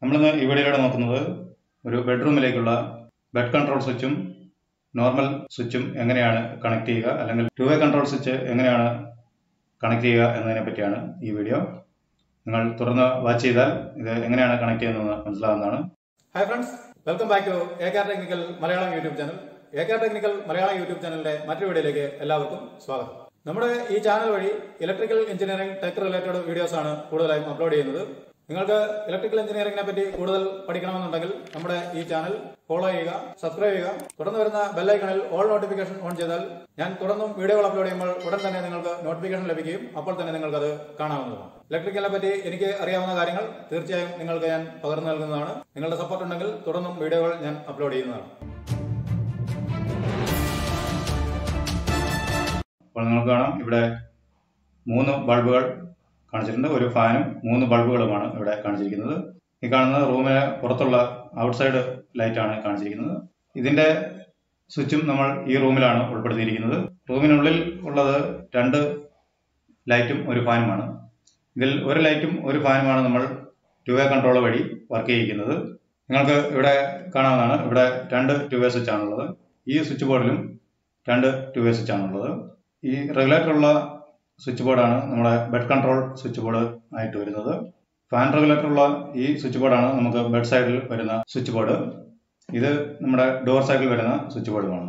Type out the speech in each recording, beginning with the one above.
നമ്മളിന്ന് ഈ വീഡിയോയിലൂടെ നോക്കുന്നത് ഒരു ബെഡ്റൂമിലേക്കുള്ള ബെഡ് കൺട്രോൾ സ്വിച്ചും നോർമൽ സ്വിച്ചും എങ്ങനെയാണ് കണക്ട് ചെയ്യുക അല്ലെങ്കിൽ ടു വേ കൺട്രോൾ സ്വിച്ച് എങ്ങനെയാണ് കണക്ട് ചെയ്യുക എന്നതിനെ പറ്റിയാണ് ഈ വീഡിയോ നിങ്ങൾ തുടർന്ന് വാച്ച് ചെയ്താൽ ഇത് എങ്ങനെയാണ് കണക്ട് ചെയ്യുന്നതെന്ന് മനസ്സിലാവുന്നതാണ് hi friends welcome back to A car technical Malayalam YouTube channel A car technical Malayalam YouTube ചാനലിന്റെ മറ്റൊരു വീഡിയോയിലേക്ക് എല്ലാവർക്കും സ്വാഗതം നമ്മുടെ ഈ ചാനൽ വഴി electrical engineering tech related videos ആണ് കൂടുതലായും അപ്ലോഡ് ചെയ്യുന്നത് നിങ്ങൾക്ക് ഇലക്ട്രിക്കൽ എഞ്ചിനീയറിംഗിനെ പറ്റി കൂടുതൽ പഠിക്കണമെന്നുണ്ടെങ്കിൽ നമ്മുടെ ഈ ചാനൽ ഫോളോ ചെയ്യുക സബ്സ്ക്രൈബ് ചെയ്യുക തുടർന്ന് വരുന്ന ബെല്ലൈക്കണിൽ ഓൾ നോട്ടിഫിക്കേഷൻ ഓൺ ചെയ്താൽ ഞാൻ തുടർന്നും വീഡിയോകൾ അപ്ലോഡ് ചെയ്യുമ്പോൾ ഉടൻ തന്നെ നിങ്ങൾക്ക് നോട്ടിഫിക്കേഷൻ ലഭിക്കുകയും അപ്പോൾ തന്നെ നിങ്ങൾക്ക് അത് കാണാവുന്നതാണ് ഇലക്ട്രിക്കലിനെ പറ്റി എനിക്ക് അറിയാവുന്ന കാര്യങ്ങൾ തീർച്ചയായും നിങ്ങൾക്ക് ഞാൻ പകർന്നു നൽകുന്നതാണ് നിങ്ങളുടെ സപ്പോർട്ട് ഉണ്ടെങ്കിൽ തുടർന്നും വീഡിയോകൾ ഞാൻ അപ്ലോഡ് ചെയ്യുന്നതാണ് അപ്പോൾ നിങ്ങൾക്ക് കാണാം ഇവിടെ മൂന്ന് ബൾബുകൾ കാണിച്ചിട്ടുണ്ട് ഒരു ഫാനും മൂന്ന് ബൾബുകളുമാണ് ഇവിടെ കാണിച്ചിരിക്കുന്നത് ഈ കാണുന്നത് റൂമിന് പുറത്തുള്ള ഔട്ട്സൈഡ് ലൈറ്റാണ് കാണിച്ചിരിക്കുന്നത് ഇതിന്റെ സ്വിച്ചും നമ്മൾ ഈ റൂമിലാണ് ഉൾപ്പെടുത്തിയിരിക്കുന്നത് റൂമിനുള്ളിൽ ഉള്ളത് രണ്ട് ലൈറ്റും ഒരു ഫാനുമാണ് ഇതിൽ ഒരു ലൈറ്റും ഒരു ഫാനുമാണ് നമ്മൾ ടു വേ കൺട്രോൾ വഴി വർക്ക് ചെയ്യിക്കുന്നത് നിങ്ങൾക്ക് ഇവിടെ കാണാവുന്നതാണ് ഇവിടെ രണ്ട് ടു വേ സ്വിച്ച് ആണുള്ളത് ഈ സ്വിച്ച് ബോർഡിലും രണ്ട് ടു വേ സ്വിച്ച് ആണുള്ളത് ഈ റെഗുലേറ്ററുള്ള സ്വിച്ച് ബോർഡാണ് നമ്മുടെ ബെഡ് കൺട്രോൾ സ്വിച്ച് ബോർഡ് ആയിട്ട് വരുന്നത് ഫാൻ റെഗുലേറ്ററുള്ള ഈ സ്വിച്ച് ബോർഡാണ് നമുക്ക് ബെഡ് സൈഡിൽ വരുന്ന സ്വിച്ച് ബോർഡ് ഇത് നമ്മുടെ ഡോർ സൈഡിൽ വരുന്ന സ്വിച്ച് ബോർഡുമാണ്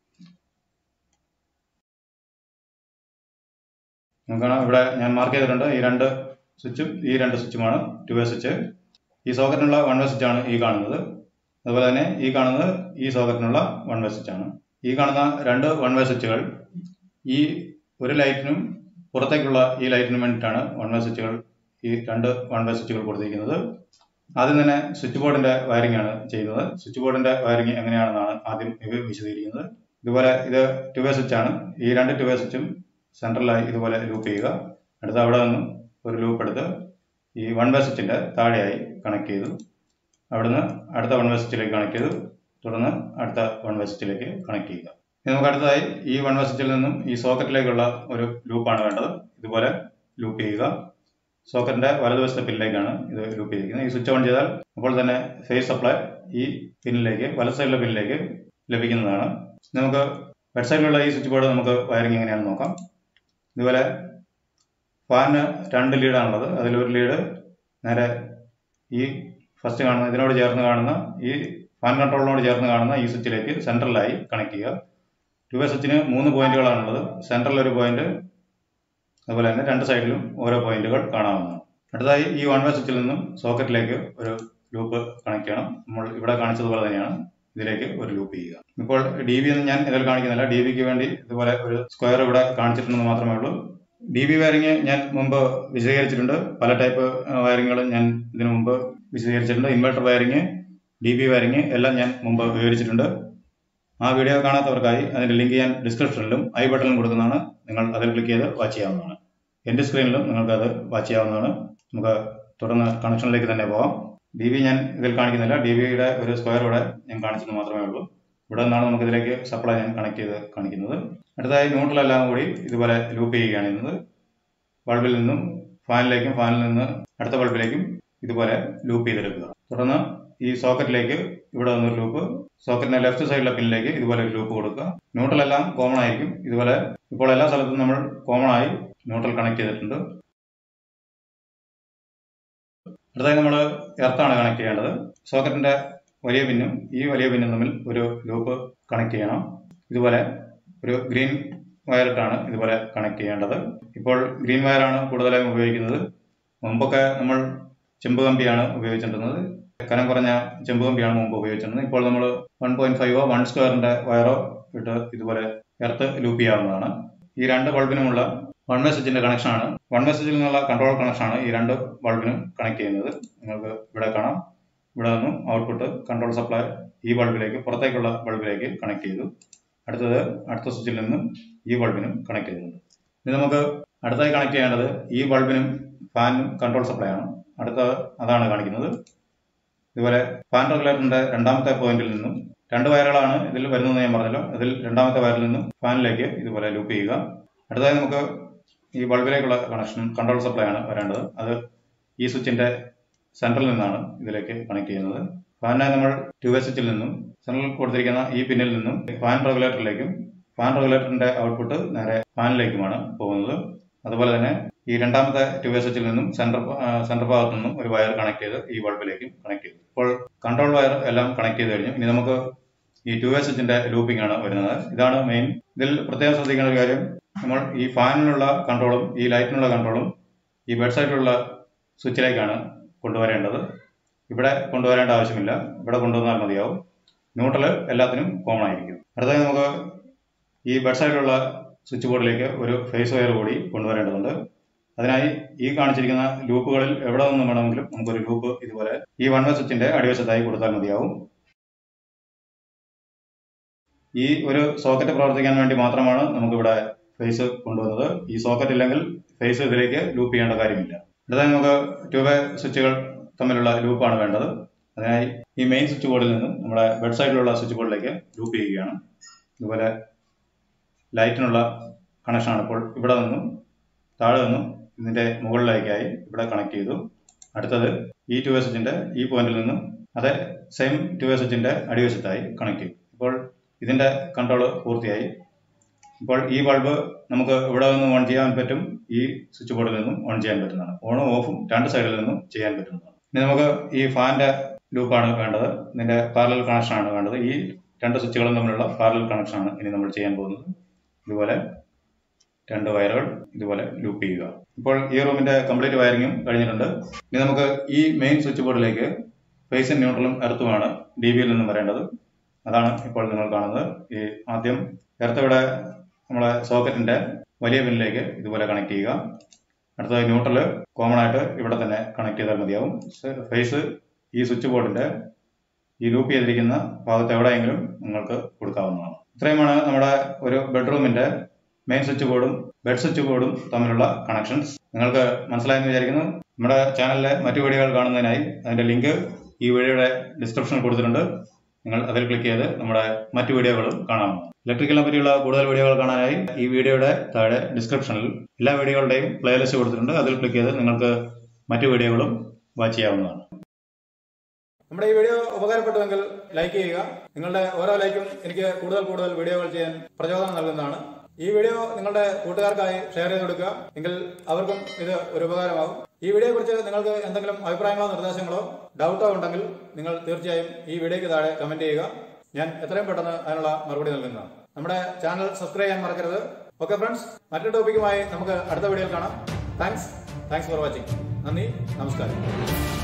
നോക്കണം ഇവിടെ ഞാൻ മാർക്ക് ചെയ്തിട്ടുണ്ട് ഈ രണ്ട് സ്വിച്ചും ഈ രണ്ട് സ്വിച്ചുമാണ് ടു വേ സ്വിച്ച് ഈ സോക്കറ്റിനുള്ള വൺ വേ സ്വിച്ച് ആണ് ഈ കാണുന്നത് അതുപോലെ തന്നെ ഈ കാണുന്നത് ഈ സോക്കറ്റിനുള്ള വൺ വേ സ്വിച്ച് ആണ് ഈ കാണുന്ന രണ്ട് വൺ വേ സ്വിച്ചുകൾ ഈ ഒരു ലൈറ്റിനും പുറത്തേക്കുള്ള ഈ ലൈറ്റിനും വേണ്ടിയിട്ടാണ് വൺ വേ സ്വിച്ചുകൾ ഈ രണ്ട് വൺ വേ സ്വിച്ചുകൾ കൊടുത്തിരിക്കുന്നത് ആദ്യം തന്നെ സ്വിച്ച് ബോർഡിന്റെ വയറിംഗ് ആണ് ചെയ്യുന്നത് സ്വിച്ച് ബോർഡിന്റെ വയറിംഗ് എങ്ങനെയാണെന്നാണ് ആദ്യം ഇവ വിശദീകരിക്കുന്നത് ഇതുപോലെ ഇത് ടു വേ സ്വിച്ച് ആണ് ഈ രണ്ട് ടു വേ സ്വിച്ചും സെൻട്രലായി ഇതുപോലെ ലൂപ്പ് ചെയ്യുക അടുത്ത് അവിടെ നിന്നും ഒരു ലൂപ്പ് എടുത്ത് ഈ വൺ വേ സ്വിച്ചിന്റെ താഴെയായി കണക്ട് ചെയ്തു അവിടുന്ന് അടുത്ത വൺ വേ സ്വിച്ചിലേക്ക് കണക്ട് ചെയ്തു തുടർന്ന് അടുത്ത വൺ വേ സ്വിച്ചിലേക്ക് കണക്ട് ചെയ്യുക ഇനി നമുക്ക് അടുത്തതായി ഈ വൺ വേ സ്വിച്ചിൽ നിന്നും ഈ സോക്കറ്റിലേക്കുള്ള ഒരു ലൂപ്പാണ് വേണ്ടത് ഇതുപോലെ ലൂപ്പ് ചെയ്യുക സോക്കറ്റിന്റെ വലതുവശത്തെ പിന്നിലേക്കാണ് ഇത് ലൂപ്പ് ചെയ്തിരിക്കുന്നത് ഈ സ്വിച്ച് ഓൺ ചെയ്താൽ അപ്പോൾ തന്നെ ഫേസ് സപ്ലൈ ഈ പിന്നിലേക്ക് വലത് സൈഡിലെ പിന്നിലേക്ക് ലഭിക്കുന്നതാണ് നമുക്ക് ബെഡ് സൈഡിലുള്ള ഈ സ്വിച്ച് ബോർഡ് നമുക്ക് വയറിംഗ് എങ്ങനെയാണെന്ന് നോക്കാം ഇതുപോലെ ഫാനിന് രണ്ട് ലീഡാണുള്ളത് അതിലൊരു ലീഡ് നേരെ ഈ ഫസ്റ്റ് കാണുന്ന ഇതിനോട് ചേർന്ന് കാണുന്ന ഈ ഫാൻ കൺട്രോളിനോട് ചേർന്ന് കാണുന്ന ഈ സ്വിച്ചിലേക്ക് സെൻട്രലായി കണക്ട് ചെയ്യുക ടു വേ സ്വിച്ചിന് മൂന്ന് പോയിന്റുകളാണുള്ളത് സെൻട്രൽ ഒരു പോയിന്റ് അതുപോലെ തന്നെ രണ്ട് സൈഡിലും ഓരോ പോയിന്റുകൾ കാണാവുന്നതാണ് അടുത്തതായി ഈ വൺ വേ സ്വിച്ചിൽ നിന്നും സോക്കറ്റിലേക്ക് ഒരു ലൂപ്പ് കണക്ട് ചെയ്യണം നമ്മൾ ഇവിടെ കാണിച്ചതുപോലെ തന്നെയാണ് ഇതിലേക്ക് ഒരു ലൂപ്പ് ചെയ്യുക ഇപ്പോൾ ഡി ബി ഒന്നും ഞാൻ ഇതിൽ കാണിക്കുന്നില്ല ഡി ബിക്ക് വേണ്ടി ഇതുപോലെ ഒരു സ്ക്വയർ ഇവിടെ കാണിച്ചിട്ടുണ്ടെന്ന് മാത്രമേ ഉള്ളൂ ഡി ബി വയറിംഗ് ഞാൻ മുമ്പ് വിശദീകരിച്ചിട്ടുണ്ട് പല ടൈപ്പ് വയറിങ്ങുകളും ഞാൻ ഇതിനു മുമ്പ് വിശദീകരിച്ചിട്ടുണ്ട് inverter wiring D B wiring എല്ലാം ഞാൻ മുമ്പ് വിവരിച്ചിട്ടുണ്ട് ആ വീഡിയോ കാണാത്തവർക്കായി അതിന്റെ ലിങ്ക് ഞാൻ ഡിസ്ക്രിപ്ഷനിലും ഐ ബട്ടണിലും കൊടുക്കുന്നതാണ് നിങ്ങൾ അതിൽ ക്ലിക്ക് ചെയ്ത് വാച്ച് ചെയ്യാവുന്നതാണ് എൻ്റെ സ്ക്രീനിലും നിങ്ങൾക്ക് അത് വാച്ച് ചെയ്യാവുന്നതാണ് നമുക്ക് തുടർന്ന് കണക്ഷനിലേക്ക് തന്നെ പോകാം ഡി ബി ഞാൻ ഇതിൽ കാണിക്കുന്നില്ല ഡി ബിയുടെ ഒരു സ്ക്വയർ ഇവിടെ ഞാൻ കാണിച്ചെന്ന് മാത്രമേ ഉള്ളൂ ഇവിടെ നിന്നാണ് നമുക്ക് ഇതിലേക്ക് സപ്ലൈ ഞാൻ കണക്ട് ചെയ്ത് കാണിക്കുന്നത് അടുത്തതായി ന്യൂട്രലെല്ലാം കൂടി ഇതുപോലെ ലൂപ്പ് ചെയ്യുകയാണ് ചെയ്യുന്നത് ബൾബിൽ നിന്നും ഫാനിലേക്കും ഫാനിൽ നിന്ന് അടുത്ത ബൾബിലേക്കും ഇതുപോലെ ലൂപ്പ് ചെയ്തെടുക്കുക തുടർന്ന് ഈ സോക്കറ്റിലേക്ക് ഇവിടെ വന്നൊരു ലൂപ്പ് സോക്കറ്റിന്റെ ലെഫ്റ്റ് സൈഡിലെ പിന്നിലേക്ക് ഇതുപോലെ ഒരു ലൂപ്പ് കൊടുക്കുക ന്യൂട്രൽ എല്ലാം കോമൺ ആയിരിക്കും ഇതുപോലെ ഇപ്പോൾ എല്ലാ സ്ഥലത്തും നമ്മൾ കോമൺ ആയി ന്യൂട്രൽ കണക്ട് ചെയ്തിട്ടുണ്ട് അടുത്തായി നമ്മൾ എർത്താണ് കണക്ട് ചെയ്യേണ്ടത് സോക്കറ്റിന്റെ വലിയ പിന്നും ഈ വലിയ പിന്നും തമ്മിൽ ഒരു ലൂപ്പ് കണക്ട് ചെയ്യണം ഇതുപോലെ ഒരു ഗ്രീൻ വയറിട്ടാണ് ഇതുപോലെ കണക്ട് ചെയ്യേണ്ടത് ഇപ്പോൾ ഗ്രീൻ വയറാണ് കൂടുതലായും ഉപയോഗിക്കുന്നത് മുമ്പൊക്കെ നമ്മൾ ചെമ്പ് കമ്പിയാണ് ഉപയോഗിച്ചിരുന്നത് കനം കുറഞ്ഞ ചെമ്പ് കമ്പിയാണ് മുമ്പ് ഉപയോഗിച്ചിരുന്നത് ഇപ്പോൾ നമ്മൾ വൺ പോയിന്റ് ഫൈവോ വൺ സ്ക്വയറിന്റെ വയറോ ഇട്ട് ഇതുപോലെ എർത്ത് ലൂപ്പ് ചെയ്യാവുന്നതാണ് ഈ രണ്ട് ബൾബിനുമുള്ള വൺ വേ സ്വിച്ചിന്റെ കണക്ഷനാണ് വൺ വേ സ്വിച്ചിൽ നിന്നുള്ള കൺട്രോൾ കണക്ഷനാണ് ഈ രണ്ട് ബൾബിനും കണക്ട് ചെയ്യുന്നത് നിങ്ങൾക്ക് ഇവിടെ കാണാം ഇവിടെ നിന്നും ഔട്ട്പുട്ട് കൺട്രോൾ സപ്ലൈ ഈ ബൾബിലേക്ക് പുറത്തേക്കുള്ള ബൾബിലേക്ക് കണക്ട് ചെയ്തു അടുത്തത് അടുത്ത സ്വിച്ചിൽ നിന്നും ഈ ബൾബിനും കണക്ട് ചെയ്തിട്ടുണ്ട് ഇനി നമുക്ക് അടുത്തായി കണക്ട് ചെയ്യേണ്ടത് ഈ ബൾബിനും ഫാനും കൺട്രോൾ സപ്ലൈ ആണ് അടുത്ത അതാണ് കാണിക്കുന്നത് ഇതുപോലെ ഫാൻ റെഗുലേറ്ററിന്റെ രണ്ടാമത്തെ പോയിന്റിൽ നിന്നും രണ്ട് വയറുകളാണ് ഇതിൽ വരുന്നതെന്ന് ഞാൻ പറഞ്ഞല്ലോ അതിൽ രണ്ടാമത്തെ വയറിൽ നിന്നും ഫാനിലേക്ക് ഇതുപോലെ ലൂപ്പ് ചെയ്യുക അടുത്തതായി നമുക്ക് ഈ ബൾബിലേക്കുള്ള കണക്ഷൻ കൺട്രോൾ സപ്ലൈ ആണ് വരേണ്ടത് അത് ഈ സ്വിച്ചിന്റെ സെൻട്രൽ നിന്നാണ് ഇതിലേക്ക് കണക്ട് ചെയ്യുന്നത് ഫാനിനെ നമ്മൾ ടു വേ സ്വിച്ചിൽ നിന്നും സെൻട്രൽ കൊടുത്തിരിക്കുന്ന ഈ പിന്നിൽ നിന്നും ഫാൻ റെഗുലേറ്ററിലേക്കും ഫാൻ റെഗുലേറ്ററിന്റെ ഔട്ട്പുട്ട് നേരെ ഫാനിലേക്കുമാണ് പോകുന്നത് അതുപോലെ തന്നെ ഈ രണ്ടാമത്തെ ടു വേ സ്വിച്ചിൽ നിന്നും സെന്റർ സെന്റർ ഭാഗത്തു നിന്നും ഒരു വയർ കണക്ട് ചെയ്ത് ഈ ബൾബിലേക്കും കണക്ട് ചെയ്തു ഇപ്പോൾ കൺട്രോൾ വയർ എല്ലാം കണക്ട് ചെയ്ത് കഴിഞ്ഞു ഇനി നമുക്ക് ഈ ടു വേ സ്വിച്ചിന്റെ ലൂപ്പിംഗ് ആണ് വരുന്നത് ഇതാണ് മെയിൻ ഇതിൽ പ്രത്യേകം ശ്രദ്ധിക്കേണ്ട ഒരു കാര്യം നമ്മൾ ഈ ഫാനിനുള്ള കൺട്രോളും ഈ ലൈറ്റിനുള്ള കൺട്രോളും ഈ ബെഡ് സൈഡിലുള്ള സ്വിച്ചിലേക്കാണ് കൊണ്ടുവരേണ്ടത് ഇവിടെ കൊണ്ടുവരേണ്ട ആവശ്യമില്ല ഇവിടെ കൊണ്ടുവന്നാൽ മതിയാവും ന്യൂട്രൽ എല്ലാത്തിനും കോമൺ ആയിരിക്കും അടുത്തതായി നമുക്ക് ഈ ബെഡ് സൈഡിലുള്ള സ്വിച്ച് ബോർഡിലേക്ക് ഒരു ഫേസ് വയർ കൂടി കൊണ്ടുവരേണ്ടതുണ്ട് അതിനായി ഈ കാണിച്ചിരിക്കുന്ന ലൂപ്പുകളിൽ എവിടെ നിന്ന് വേണമെങ്കിലും നമുക്കൊരു ലൂപ്പ് ഇതുപോലെ ഈ വൺ വേ സ്വിച്ചിന്റെ അടിവശത്തായി കൊടുത്താൽ മതിയാവും ഈ ഒരു സോക്കറ്റ് പ്രവർത്തിക്കാൻ വേണ്ടി മാത്രമാണ് നമുക്കിവിടെ ഫേസ് കൊണ്ടുവന്നത് ഈ സോക്കറ്റ് ഇല്ലെങ്കിൽ ഫേസ് ഇതിലേക്ക് ലൂപ്പ് ചെയ്യേണ്ട കാര്യമില്ല അടുത്തതായി നമുക്ക് ടു വേ സ്വിച്ചുകൾ തമ്മിലുള്ള ലൂപ്പാണ് വേണ്ടത് അതിനായി ഈ മെയിൻ സ്വിച്ച് ബോർഡിൽ നിന്നും നമ്മുടെ ബെഡ് സൈഡിലുള്ള സ്വിച്ച് ബോർഡിലേക്ക് ലൂപ്പ് ചെയ്യുകയാണ് ഇതുപോലെ ലൈറ്റിനുള്ള കണക്ഷനാണ് ഇപ്പോൾ ഇവിടെ നിന്നും താഴെ നിന്നും ഇതിന്റെ മുകളിലേക്കായി ഇവിടെ കണക്ട് ചെയ്തു അടുത്തത് ഈ ടു വേ സ്വിച്ചിന്റെ ഈ പോയിന്റിൽ നിന്നും അതേ സെയിം ടു വേ സ്വിച്ചിന്റെ അടിവശത്തായി കണക്ട് ചെയ്തു ഇപ്പോൾ ഇതിന്റെ കൺട്രോൾ പൂർത്തിയായി ഇപ്പോൾ ഈ ബൾബ് നമുക്ക് ഇവിടെ നിന്നും ഓൺ ചെയ്യാൻ പറ്റും ഈ സ്വിച്ച് ബോർഡിൽ നിന്നും ഓൺ ചെയ്യാൻ പറ്റുന്നതാണ് ഓണും ഓഫും രണ്ട് സൈഡിൽ നിന്നും ചെയ്യാൻ പറ്റുന്നതാണ് ഇനി നമുക്ക് ഈ ഫാന്റെ ലൂപ്പാണ് വേണ്ടത് ഇതിന്റെ പാരലൽ കണക്ഷൻ ആണ് വേണ്ടത് ഈ രണ്ട് സ്വിച്ചുകളും തമ്മിലുള്ള പാരലൽ കണക്ഷൻ ആണ് ഇനി നമ്മൾ ചെയ്യാൻ പോകുന്നത് ഇതുപോലെ രണ്ട് വയറുകൾ ഇതുപോലെ ലൂപ്പ് ചെയ്യുക ഇപ്പോൾ ഈ റൂമിന്റെ കംപ്ലീറ്റ് വയറിങ്ങും കഴിഞ്ഞിട്ടുണ്ട് ഇനി നമുക്ക് ഈ മെയിൻ സ്വിച്ച് ബോർഡിലേക്ക് ഫേസും ന്യൂട്രലും എർത്തുമാണ് ഡി ബിയിൽ നിന്നും വരേണ്ടത് അതാണ് ഇപ്പോൾ നിങ്ങൾ കാണുന്നത് ഈ ആദ്യം എർത്ത് ഇവിടെ നമ്മളെ സോക്കറ്റിന്റെ വലിയ പിന്നിലേക്ക് ഇതുപോലെ കണക്ട് ചെയ്യുക അടുത്തത് ന്യൂട്രൽ കോമൺ ആയിട്ട് ഇവിടെ തന്നെ കണക്ട് ചെയ്താൽ മതിയാവും ഫേസ് ഈ സ്വിച്ച് ബോർഡിന്റെ ഈ ലൂപ്പ് ചെയ്തിരിക്കുന്ന ഭാഗത്ത് എവിടെയെങ്കിലും നിങ്ങൾക്ക് കൊടുക്കാവുന്നതാണ് ഇത്രയുമാണ് നമ്മുടെ ഒരു ബെഡ്റൂമിന്റെ മെയിൻ സ്വിച്ച് ബോർഡും ബെഡ് സ്വിച്ച് ബോർഡും തമ്മിലുള്ള കണക്ഷൻസ് നിങ്ങൾക്ക് മനസ്സിലായെന്ന് വിചാരിക്കുന്നു നമ്മുടെ ചാനലിലെ മറ്റു വീഡിയോകൾ കാണുന്നതിനായി അതിന്റെ ലിങ്ക് ഈ വീഡിയോയുടെ ഡിസ്ക്രിപ്ഷനിൽ കൊടുത്തിട്ടുണ്ട് നിങ്ങൾ അതിൽ ക്ലിക്ക് ചെയ്ത് നമ്മുടെ മറ്റു വീഡിയോകളും കാണാവുന്നതാണ് ഇലക്ട്രിക്കലിനെ പറ്റിയുള്ള കൂടുതൽ വീഡിയോകൾ കാണാനായി ഈ വീഡിയോയുടെ താഴെ ഡിസ്ക്രിപ്ഷനിൽ എല്ലാ വീഡിയോകളുടെയും പ്ലേലിസ്റ്റ് കൊടുത്തിട്ടുണ്ട് അതിൽ ക്ലിക്ക് ചെയ്ത് നിങ്ങൾക്ക് മറ്റു വീഡിയോകളും വാച്ച് ചെയ്യാവുന്നതാണ് നമ്മുടെ ഈ വീഡിയോ ഉപകാരപ്പെട്ടുവെങ്കിൽ ലൈക്ക് ചെയ്യുക നിങ്ങളുടെ ഓരോ ലൈക്കും എനിക്ക് കൂടുതൽ കൂടുതൽ വീഡിയോകൾ ചെയ്യാൻ പ്രചോദനം നൽകുന്നതാണ് ഈ വീഡിയോ നിങ്ങളുടെ കൂട്ടുകാർക്കായി ഷെയർ ചെയ്ത് കൊടുക്കുക എങ്കിൽ അവർക്കും ഇത് ഒരു ഉപകാരമാകും ഈ വീഡിയോയെ കുറിച്ച് നിങ്ങൾക്ക് എന്തെങ്കിലും അഭിപ്രായങ്ങളോ നിർദ്ദേശങ്ങളോ ഡൗട്ടോ ഉണ്ടെങ്കിൽ നിങ്ങൾ തീർച്ചയായും ഈ വീഡിയോയ്ക്ക് താഴെ കമന്റ് ചെയ്യുക ഞാൻ എത്രയും പെട്ടെന്ന് അതിനുള്ള മറുപടി നൽകുന്നതാണ് നമ്മുടെ ചാനൽ സബ്സ്ക്രൈബ് ചെയ്യാൻ മറക്കരുത് ഓക്കെ ഫ്രണ്ട്സ് മറ്റൊരു ടോപ്പിക്കുമായി നമുക്ക് അടുത്ത വീഡിയോയിൽ കാണാം താങ്ക്സ് താങ്ക്സ് ഫോർ വാച്ചിങ് നന്ദി നമസ്കാരം